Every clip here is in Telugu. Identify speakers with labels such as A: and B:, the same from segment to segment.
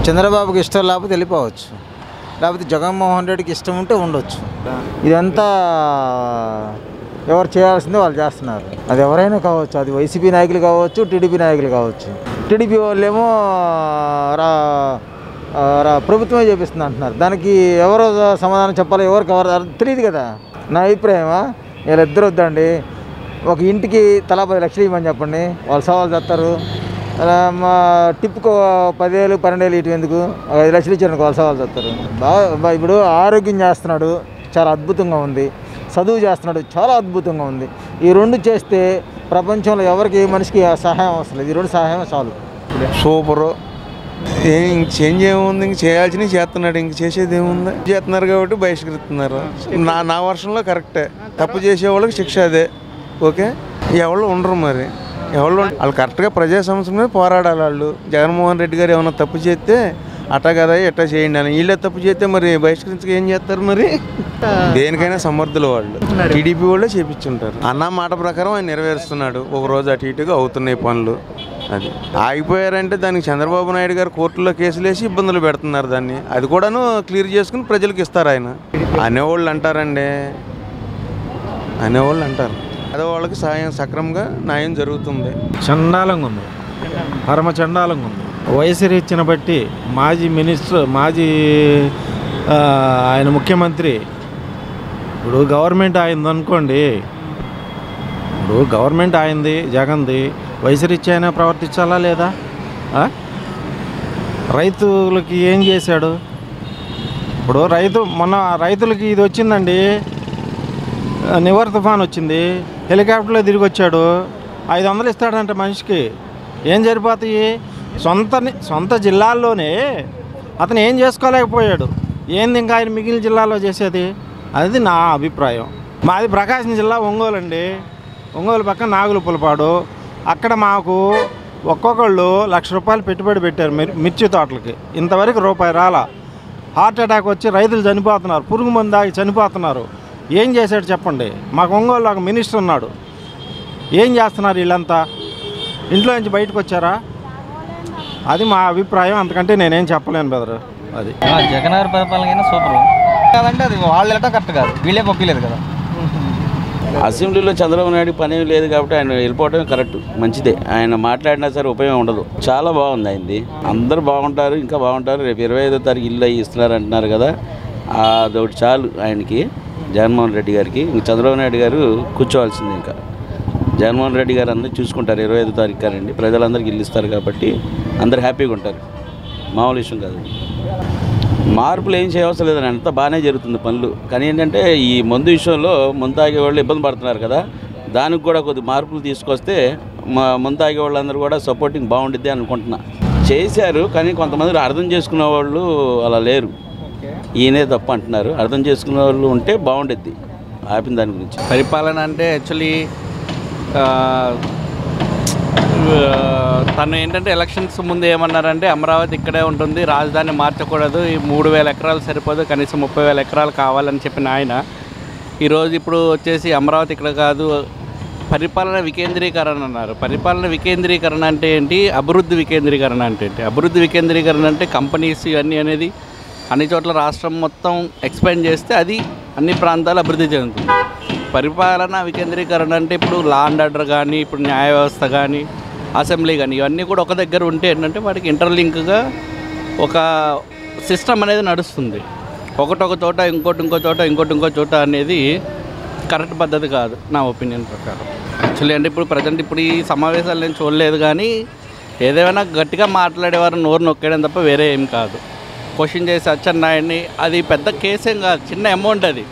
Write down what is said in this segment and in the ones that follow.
A: చంద్రబాబుకి ఇష్టం లేకపోతే వెళ్ళిపోవచ్చు లేకపోతే జగన్మోహన్ రెడ్డికి ఇష్టం ఉంటే ఉండొచ్చు ఇదంతా ఎవరు చేయాల్సిందే వాళ్ళు చేస్తున్నారు అది ఎవరైనా కావచ్చు అది వైసీపీ నాయకులు కావచ్చు టీడీపీ నాయకులు కావచ్చు టీడీపీ వాళ్ళేమో రా ఆ, రా- ప్రభుత్వమే చేపిస్తుంది అంటున్నారు దానికి ఎవరు సమాధానం చెప్పాలి ఎవరికి ఎవరు అర్థం తెలియదు కదా నా అభిప్రాయమా వీళ్ళిద్దరు వద్దండి ఒక ఇంటికి తలా పది లక్షలు ఇవ్వమని చెప్పండి వాళ్ళు సవాల్ చేస్తారు అలా మా టిప్కు పదివేలు పన్నెండు ఇటు ఎందుకు ఒక ఐదు లక్షలు ఇచ్చారు వాళ్ళు సవాల్ చేస్తారు బాగా బా- ఇప్పుడు ఆరోగ్యం చేస్తున్నాడు చాలా అద్భుతంగా ఉంది చదువు చేస్తున్నాడు చాలా అద్భుతంగా ఉంది ఈ రెండు చేస్తే ప్రపంచంలో ఎవరికి ఏ మనిషికి ఆ సహాయం అవసరం లేదు ఈ రెండు సహాయం చాలు
B: సూపరు ఏం ఇంక చేంజ్ ఏముంది ఇంక చేయాల్సినవి చేస్తున్నాడు ఇంక చేసేది ఏముంది చేస్తున్నారు కాబట్టి బహిష్కరిస్తున్నారు నా నా వర్షంలో కరెక్టే తప్పు చేసే వాళ్ళకి శిక్ష అదే ఓకే ఎవరు ఉండరు మరి ఎవరు ఉండ- వాళ్ళు కరెక్ట్గా ప్రజా సమస్య మీద పోరాడాలి వాళ్ళు జగన్మోహన్ రెడ్డి గారు ఏమైనా తప్పు చేస్తే అట్టా కదా ఎట్టా చేయండి అని వీళ్ళే తప్పు చేస్తే మరి బహిష్కరించక ఏం చేస్తారు మరి దేనికైనా సమర్థులు వాళ్ళు టీడీపీ వాళ్ళే చేపించుంటారు అన్న మాట ప్రకారం ఆయన నెరవేరుస్తున్నాడు ఒక రోజు అటు ఇటుగా అవుతున్నాయి పనులు అది ఆగిపోయారంటే దానికి చంద్రబాబు నాయుడు గారు కోర్టులో కేసులు వేసి ఇబ్బందులు పెడుతున్నారు దాన్ని అది కూడాను క్లియర్ చేసుకుని ప్రజలకు ఇస్తారు ఆయన అనేవాళ్ళు అంటారండి అనేవాళ్ళు అంటారు అదే వాళ్ళకి సాయం సక్రమంగా న్యాయం జరుగుతుంది
C: చండాలంగా ఉంది పరమ చండాలంగా ఉంది వయసు రీత్యను బట్టి మాజీ మినిస్టర్ మాజీ ఆ, ఆయన ముఖ్యమంత్రి ఇప్పుడు గవర్నమెంట్ ఆయనది అనుకోండి ఇప్పుడు గవర్నమెంట్ ఆయనది జగన్ది వయసు రీత్యా అయినా ప్రవర్తించాలా లేదా ఆ? రైతులకి ఏం చేశాడు ఇప్పుడు రైతు మొన్న రైతులకి ఇది వచ్చిందండి నివర్ తుఫాన్ వచ్చింది హెలికాప్టర్లో తిరిగి వచ్చాడు ఐదు వందలు ఇస్తాడంట మనిషికి ఏం సరిపోతాయి సొంత సొంత జిల్లాల్లోనే అతను ఏం చేసుకోలేకపోయాడు ఏంది ఇంకా ఆయన మిగిలిన జిల్లాలో చేసేది అది నా అభిప్రాయం మాది ప్రకాశం జిల్లా ఒంగోలు అండి ఒంగోలు పక్కన నాగులపులపాడు అక్కడ మాకు ఒక్కొక్కళ్ళు లక్ష రూపాయలు పెట్టుబడి పెట్టారు మిర్ మిర్చి తోటలకి ఇంతవరకు రూపాయి రాలా హార్ట్ అటాక్ వచ్చి రైతులు చనిపోతున్నారు పురుగు మందు తాగి చనిపోతున్నారు ఏం చేశాడు చెప్పండి మాకు ఒంగోలు ఒక మినిస్టర్ ఉన్నాడు ఏం చేస్తున్నారు వీళ్ళంతా ఇంట్లో నుంచి బయటకు వచ్చారా అది మా అభిప్రాయం అంతకంటే నేనేం చెప్పలేను బెదరు అది
D: జగన్ గారి పరిపాలన అయినా సూపర్ కాదంటే అది వాళ్ళు వెళ్ళటం కరెక్ట్ కాదు వీళ్ళే పంపించలేదు కదా
E: అసెంబ్లీలో చంద్రబాబు నాయుడు పని ఏమీ లేదు కాబట్టి ఆయన వెళ్ళిపోవడమే కరెక్ట్ మంచిదే ఆయన మాట్లాడినా సరే ఉపయోగం ఉండదు చాలా బాగుంది అయింది అందరూ బాగుంటారు ఇంకా బాగుంటారు రేపు ఇరవై ఐదో తారీఖు ఇల్లు అయ్యి ఇస్తున్నారు అంటున్నారు కదా అదొకటి చాలు ఆయనకి జగన్మోహన్ రెడ్డి గారికి ఇంక చంద్రబాబు నాయుడు గారు కూర్చోవాల్సింది ఇంకా జగన్మోహన్ రెడ్డి గారు అందరూ చూసుకుంటారు ఇరవై ఐదో తారీఖు కారండి ప్రజలందరికీ ఇల్లు ఇస్తారు కాబట్టి అందరు హ్యాపీగా ఉంటారు మామూలు విషయం కాదు మార్పులు ఏం చేయవసరం లేదని అంతా బాగానే జరుగుతుంది పనులు కానీ ఏంటంటే ఈ మందు విషయంలో మందు తాగే వాళ్ళు ఇబ్బంది పడుతున్నారు కదా దానికి కూడా కొద్ది మార్పులు తీసుకొస్తే మా మందు తాగే వాళ్ళందరూ కూడా సపోర్టింగ్ బాగుండిద్ది అనుకుంటున్నా చేశారు కానీ కొంతమంది అర్థం చేసుకునే వాళ్ళు అలా లేరు ఈయనే తప్పు అంటున్నారు అర్థం చేసుకునే వాళ్ళు ఉంటే బాగుండిద్ది ఆపిన దాని గురించి
F: పరిపాలన అంటే యాక్చువల్లీ తను ఏంటంటే ఎలక్షన్స్ ముందు ఏమన్నారంటే అమరావతి ఇక్కడే ఉంటుంది రాజధాని మార్చకూడదు ఈ మూడు వేల ఎకరాలు సరిపోదు కనీసం ముప్పై వేల ఎకరాలు కావాలని చెప్పిన ఆయన ఈరోజు ఇప్పుడు వచ్చేసి అమరావతి ఇక్కడ కాదు పరిపాలన వికేంద్రీకరణ అన్నారు పరిపాలన వికేంద్రీకరణ అంటే ఏంటి అభివృద్ధి వికేంద్రీకరణ అంటే ఏంటి అభివృద్ధి వికేంద్రీకరణ అంటే కంపెనీస్ ఇవన్నీ అనేది అన్ని చోట్ల రాష్ట్రం మొత్తం ఎక్స్పాండ్ చేస్తే అది అన్ని ప్రాంతాలు అభివృద్ధి చెందుతుంది పరిపాలన వికేంద్రీకరణ అంటే ఇప్పుడు లా అండ్ ఆర్డర్ కానీ ఇప్పుడు న్యాయ వ్యవస్థ కానీ అసెంబ్లీ కానీ ఇవన్నీ కూడా ఒక దగ్గర ఉంటే ఏంటంటే వాటికి ఇంటర్లింక్గా ఒక సిస్టమ్ అనేది నడుస్తుంది ఒకటి ఒక చోట ఇంకోటి ఇంకో చోట ఇంకోటి ఇంకో చోట అనేది కరెక్ట్ పద్ధతి కాదు నా ఒపీనియన్ ప్రకారం యాక్చువల్లీ అంటే ఇప్పుడు ప్రజెంట్ ఇప్పుడు ఈ సమావేశాలు నేను చూడలేదు కానీ ఏదేమైనా గట్టిగా మాట్లాడేవారు నోరు నొక్కేయడం తప్ప వేరే ఏం కాదు క్వశ్చన్ చేసి అచ్చెన్నాయుడిని అది పెద్ద కేసేం కాదు చిన్న అమౌంట్ అది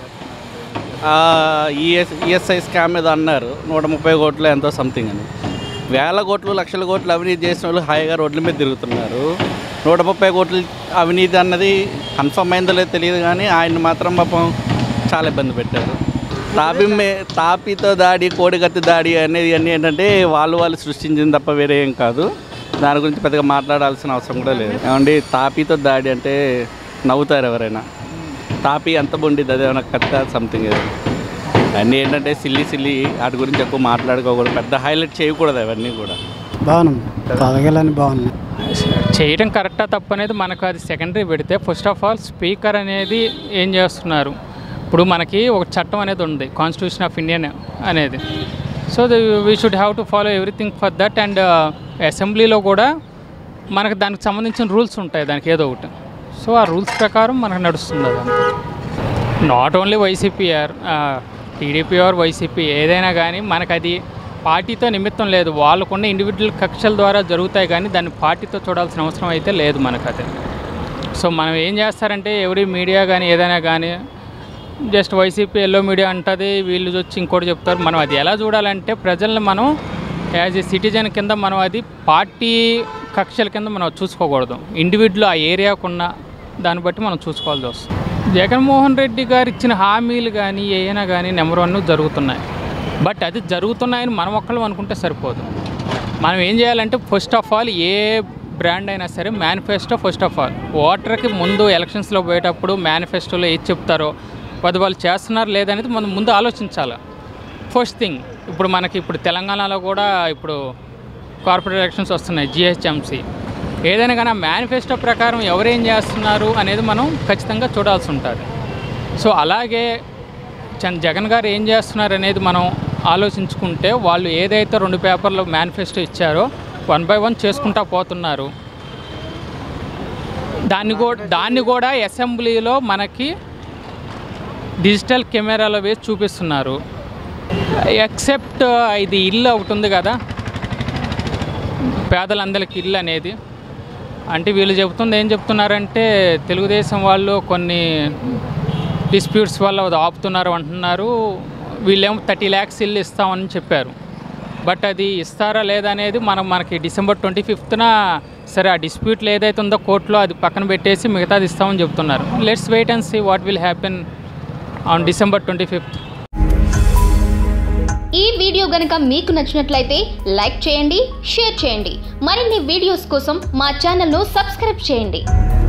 F: ఈఎస్ ఈఎస్ఐ స్కామ్ ఏదో అన్నారు నూట ముప్పై కోట్లు ఎంతో సంథింగ్ అని వేల కోట్లు లక్షల కోట్లు అవినీతి చేసిన వాళ్ళు హాయిగా రోడ్ల మీద తిరుగుతున్నారు నూట ముప్పై కోట్లు అవినీతి అన్నది కన్ఫర్మ్ అయిందో లేదో తెలియదు కానీ ఆయన మాత్రం పాపం చాలా ఇబ్బంది పెట్టారు తాపి మే తాపితో దాడి కోడికత్తి దాడి అనేది అన్నీ ఏంటంటే వాళ్ళు వాళ్ళు సృష్టించింది తప్ప వేరే ఏం కాదు దాని గురించి పెద్దగా మాట్లాడాల్సిన అవసరం కూడా లేదు ఏమండి తాపితో దాడి అంటే నవ్వుతారు ఎవరైనా తాపి ఎంత ఉండిద్ది అదేమైనా కత్త సంథింగ్ ఏదో అన్నీ ఏంటంటే సిల్లి సిల్లి వాటి గురించి ఎక్కువ మాట్లాడుకోకూడదు పెద్ద హైలైట్ చేయకూడదు అవన్నీ కూడా
G: బాగున్నాం పథకాలన్నీ బాగున్నాయి చేయడం కరెక్టా తప్పు అనేది మనకు అది సెకండరీ పెడితే ఫస్ట్ ఆఫ్ ఆల్ స్పీకర్ అనేది ఏం చేస్తున్నారు ఇప్పుడు మనకి ఒక చట్టం అనేది ఉంది కాన్స్టిట్యూషన్ ఆఫ్ ఇండియన్ అనేది so we should have to follow everything for that and అసెంబ్లీలో కూడా మనకు దానికి సంబంధించిన రూల్స్ ఉంటాయి దానికి ఏదో ఒకటి సో ఆ రూల్స్ ప్రకారం మనకు నడుస్తుంది అది not only YCP or TDP or YCP ఏదైనా కానీ మనకు అది పార్టీతో నిమిత్తం లేదు వాళ్ళకున్న ఇండివిజువల్ కక్షల ద్వారా జరుగుతాయి కానీ దాన్ని పార్టీతో చూడాల్సిన అవసరం అయితే లేదు మనకు అది సో మనం ఏం చేస్తారంటే ఎవరి మీడియా కానీ ఏదైనా కానీ జస్ట్ వైసీపీ ఎల్లో మీడియా అంటుంది వీళ్ళు వచ్చి ఇంకోటి చెప్తారు మనం అది ఎలా చూడాలంటే ప్రజల్ని మనం యాజ్ ఏ సిటిజన్ కింద మనం అది పార్టీ కక్షల కింద మనం చూసుకోకూడదు ఇండివిజువల్ ఆ ఏరియాకున్న దాన్ని బట్టి మనం చూసుకోవాల్సి వస్తుంది జగన్మోహన్ రెడ్డి గారు ఇచ్చిన హామీలు కానీ ఏమైనా కానీ నెంబర్ వన్ జరుగుతున్నాయి బట్ అది జరుగుతున్నాయని మనం ఒక్కళ్ళు అనుకుంటే సరిపోదు మనం ఏం చేయాలంటే ఫస్ట్ ఆఫ్ ఆల్ ఏ బ్రాండ్ అయినా సరే మేనిఫెస్టో ఫస్ట్ ఆఫ్ ఆల్ ఓటర్కి ముందు ఎలక్షన్స్లో పోయేటప్పుడు మేనిఫెస్టోలో ఏది చెప్తారో అది వాళ్ళు చేస్తున్నారు లేదనేది మనం ముందు ఆలోచించాలి ఫస్ట్ థింగ్ ఇప్పుడు మనకి ఇప్పుడు తెలంగాణలో కూడా ఇప్పుడు కార్పొరేట్ ఎలక్షన్స్ వస్తున్నాయి జిహెచ్ఎంసీ ఏదైనా కానీ ఆ మేనిఫెస్టో ప్రకారం ఎవరేం చేస్తున్నారు అనేది మనం ఖచ్చితంగా చూడాల్సి ఉంటుంది సో అలాగే చంద్ జగన్ గారు ఏం చేస్తున్నారు అనేది మనం ఆలోచించుకుంటే వాళ్ళు ఏదైతే రెండు పేపర్లు మేనిఫెస్టో ఇచ్చారో వన్ బై వన్ చేసుకుంటా పోతున్నారు దాన్ని కూడా దాన్ని కూడా అసెంబ్లీలో మనకి డిజిటల్ కెమెరాలో వేసి చూపిస్తున్నారు ఎక్సెప్ట్ ఇది ఇల్లు ఒకటి ఉంది కదా పేదలందరికీ ఇల్లు అనేది అంటే వీళ్ళు చెబుతుంది ఏం చెప్తున్నారంటే తెలుగుదేశం వాళ్ళు కొన్ని డిస్ప్యూట్స్ వల్ల అది ఆపుతున్నారు అంటున్నారు వీళ్ళేమో థర్టీ ల్యాక్స్ ఇల్లు ఇస్తామని చెప్పారు బట్ అది ఇస్తారా లేదా అనేది మనం మనకి డిసెంబర్ ట్వంటీ ఫిఫ్త్న సరే ఆ డిస్ప్యూట్లు ఏదైతే ఉందో కోర్టులో అది పక్కన పెట్టేసి మిగతాది ఇస్తామని చెప్తున్నారు let's wait and see what will happen on December twenty fifth
H: ఈ వీడియో గనుక మీకు నచ్చినట్లయితే లైక్ చేయండి షేర్ చేయండి మరిన్ని వీడియోస్ కోసం మా ఛానల్ను సబ్స్క్రైబ్ చేయండి